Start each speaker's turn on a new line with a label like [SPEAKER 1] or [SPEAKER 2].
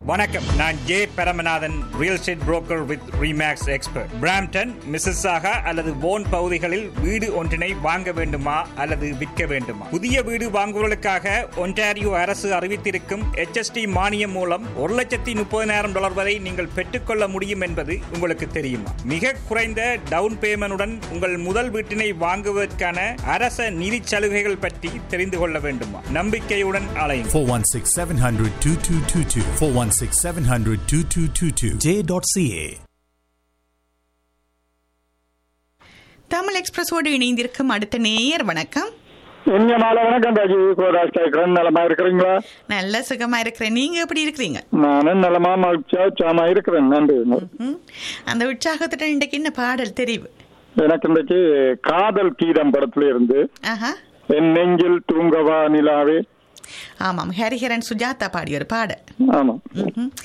[SPEAKER 1] வணக்கம் நான் J Paramanathan real estate broker with Remax expert Brampton Mississauga அல்லது போன் பகுதிகளில் வீடு ஒன்றினை வாங்க வேண்டுமா அல்லது விற்க வேண்டுமா புதிய வீடு வாங்குவதற்காக ஒன்டாரியோ அரசு அறிவித்திருக்கும் HST மானியம் மூலம் ஒரு லட்சத்தி முப்பதினாயிரம் டாலர் வரை நீங்கள் பெற்றுக்கொள்ள முடியும் என்பது உங்களுக்கு தெரியுமா மிக குறைந்த டவுன் பேமெண்டுடன் உங்கள் முதல் வீட்டினை வாங்குவதற்கான அரச நிதி சலுகைகள் பற்றி தெரிந்து கொள்ள வேண்டுமா நம்பிக்கையுடன் அலையும்
[SPEAKER 2] 416 700 2222. 416 700 2222. J.ca.
[SPEAKER 3] தமிழ் எக்ஸ்பிரஸோடு இணைந்திருக்கும் அடுத்த நேயர் வணக்கம்
[SPEAKER 4] இனிய மாலை வணக்கம் ராஜி கோராஜ் கேட்கிறேன் நலமா இருக்கிறீங்களா
[SPEAKER 3] நல்ல சுகமா இருக்கிறேன் நீங்க எப்படி இருக்கிறீங்க
[SPEAKER 4] நானும் நலமா மகிழ்ச்சியா உற்சாகமா இருக்கிறேன் நன்றி
[SPEAKER 3] ம். அந்த உற்சாகத்துடன் இன்றைக்கு என்ன பாடல் தெரிவு
[SPEAKER 4] எனக்கு இன்றைக்கு காதல் கீதம் படத்துல இருந்து
[SPEAKER 3] ஆஹா
[SPEAKER 4] என் நெஞ்சில் தூங்கவா நிலாவே
[SPEAKER 3] ஆமாம் ஹரிஹரன் சுஜாதா பாடிய ஒரு பாடல்
[SPEAKER 4] ஆமா
[SPEAKER 3] ம்ஹும்.